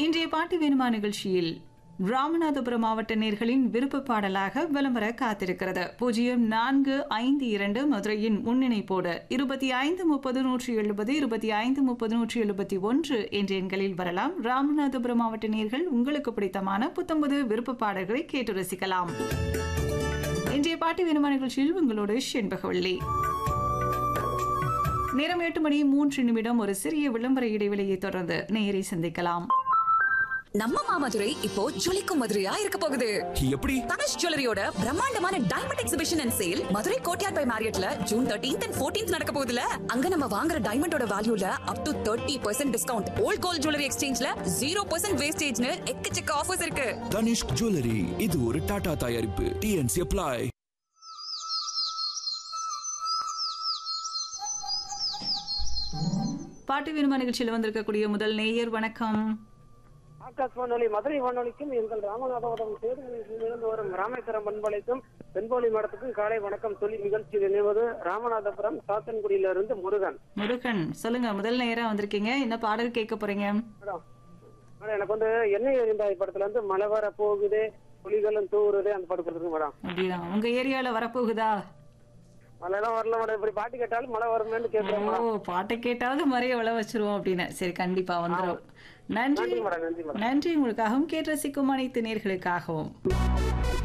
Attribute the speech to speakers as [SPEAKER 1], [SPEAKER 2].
[SPEAKER 1] இன்றைய பாட்டு வேணுமா நிகழ்ச்சியில் ராமநாதபுரம் மாவட்ட நேர்களின் விருப்ப பாடலாக விளம்பர காத்திருக்கிறது பூஜ்ஜியம் நான்கு ஐந்து இரண்டு மதுரையின் முன்னிணைப்போடு இருபத்தி ஐந்து முப்பது நூற்றி எழுபது இருபத்தி ஐந்து முப்பது நூற்றி எழுபத்தி ஒன்று என்ற எண்களில் வரலாம் ராமநாதபுரம் மாவட்ட நேர்கள் உங்களுக்கு பிடித்தமான புத்தம்பது விருப்ப பாடல்களை கேட்டு ரசிக்கலாம் இன்றைய பாட்டு வேணுமா நிகழ்ச்சியில் உங்களோடு செண்பகவள்ளி நேரம் எட்டு மணி மூன்று நிமிடம் ஒரு சிறிய விளம்பர இடைவெளியை தொடர்ந்து நேரை சந்திக்கலாம்
[SPEAKER 2] நம்ம மாமதுரை இப்போ ஜொலிக்கும் மதுரையா இருக்க போகுது
[SPEAKER 3] எப்படி
[SPEAKER 2] தனுஷ் ஜுவல்லரியோட பிரம்மாண்டமான diamond exhibition and sale Madurai Courtyard by மேரியட்ல ஜூன் தேர்ட்டீன்த் அண்ட் ஃபோர்டீன்த் நடக்க போகுதுல அங்க நம்ம வாங்குற டைமண்டோட வேல்யூல up to thirty percent discount old gold jewellery எக்ஸ்சேஞ்ச்ல ஜீரோ பர்சன்ட் வேஸ்டேஜ்னு எக்கச்சக்க ஆஃபர்ஸ் இருக்கு
[SPEAKER 3] தனிஷ்க் ஜுவல்லரி இது ஒரு டாடா தயாரிப்பு டிஎன்சி அப்ளை
[SPEAKER 1] பாட்டு வேணுமா நிகழ்ச்சியில் வந்திருக்கக்கூடிய முதல் நேயர் வணக்கம்
[SPEAKER 4] ஆகாஷ் வானொலி மதுரை வானொலிக்கும் எங்கள் ராமநாதபுரம் தேர்தலிலிருந்து வரும் ராமேஸ்வரம் பண்பலைக்கும் தென்பொலி மடத்துக்கும் காலை வணக்கம் சொல்லி நிகழ்ச்சியில் இணைவது ராமநாதபுரம் சாத்தன்குடியிலிருந்து முருகன்
[SPEAKER 1] முருகன் சொல்லுங்க முதல் நேரா வந்திருக்கீங்க என்ன பாடல் கேட்க போறீங்க
[SPEAKER 4] மேடம் மேடம் எனக்கு வந்து எண்ணெய் எரிந்தாய் படத்துல இருந்து மழை வர போகுதே புலிகளும் தூவுறதே அந்த படம் கொடுத்துருக்கு மேடம்
[SPEAKER 1] அப்படியா உங்க ஏரியால வரப்போகுதா
[SPEAKER 4] மழை எல்லாம் வரல மேடம் இப்படி பாட்டு கேட்டாலும் மழை வருமேன்னு கேட்கிறேன்
[SPEAKER 1] ஓ
[SPEAKER 4] மேடம்
[SPEAKER 1] பாட்டை கேட்டாவது மறைய வள வச்சிருவோம் அப்படின்னு சரி கண்டிப்பா வந்துடும் நன்றி
[SPEAKER 4] நன்றி மேடம் நன்றி மேடம்
[SPEAKER 1] நன்றி உங்களுக்காகவும் கேட்டு ரசிக்கும் அனைத்து நேர்களுக்காகவும்